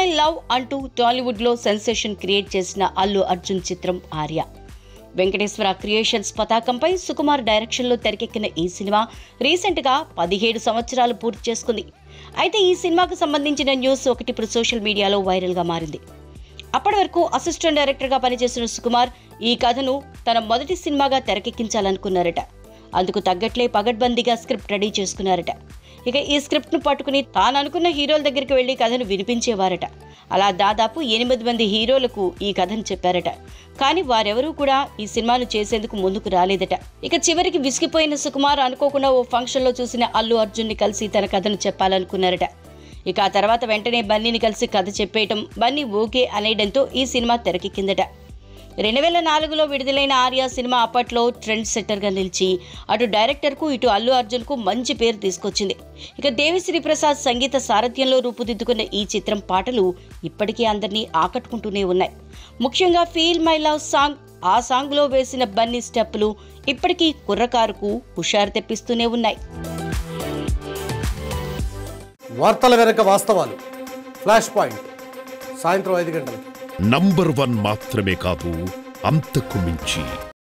my love అంటూ టాలీవుడ్లో sensation create చేసిన అల్లు అర్జున్ చిత్రం ఆర్య వెంకటేశ్వర క్రియేషన్స్ పతాకంపై సుకుమార్ డైరెక్షన్లో తెరకెక్కిన ఈ సినిమా రీసెంట్గా పదిహేడు సంవత్సరాలు పూర్తి చేసుకుంది అయితే ఈ సినిమాకు సంబంధించిన న్యూస్ ఒకటి ఇప్పుడు సోషల్ మీడియాలో వైరల్గా మారింది అప్పటి వరకు అసిస్టెంట్ డైరెక్టర్గా పనిచేసిన సుకుమార్ ఈ కథను తన మొదటి సినిమాగా తెరకెక్కించాలనుకున్నారట అందుకు తగ్గట్లే పగడ్బందీగా స్క్రిప్ట్ రెడీ చేసుకున్నారట ఇక ఈ స్క్రిప్ట్ను పట్టుకుని తాను అనుకున్న హీరోల దగ్గరికి వెళ్లి కథను వినిపించేవారట అలా దాదాపు ఎనిమిది మంది హీరోలకు ఈ కథను చెప్పారట కానీ వారెవరూ కూడా ఈ సినిమాను చేసేందుకు ముందుకు రాలేదట ఇక చివరికి విసిగిపోయిన సుకుమార్ అనుకోకుండా ఓ ఫంక్షన్లో చూసిన అల్లు అర్జున్ని కలిసి తన కథను చెప్పాలనుకున్నారట ఇక ఆ తర్వాత వెంటనే బన్నీని కలిసి కథ చెప్పేయటం బన్నీ ఓకే అనేయడంతో ఈ సినిమా తెరకెక్కిందట రెండు వేల నాలుగులో విడుదలైన ఆర్య సినిమా అప్పట్లో ట్రెండ్ సెట్టర్గా నిలిచి అటు డైరెక్టర్కు ఇటు అల్లు అర్జున్కు మంచి పేరు తీసుకొచ్చింది ఇక దేవిశ్రీ ప్రసాద్ సంగీత సారథ్యంలో రూపుదిద్దుకున్న ఈ చిత్రం పాటలు ఇప్పటికీ అందరినీ ఆకట్టుకుంటూనే ఉన్నాయి ముఖ్యంగా ఫీల్ మై లవ్ సాంగ్ ఆ సాంగ్లో వేసిన బన్నీ స్టెప్పులు ఇప్పటికీ కుర్రకారుకు హుషారు తెప్పిస్తూనే ఉన్నాయి వార్తల వెనక వాస్తవాలు ఫ్లాష్ పాయింట్ సాయంత్రం ఐదు గంటలకు నంబర్ వన్ మాత్రమే కాదు అంతకు మించి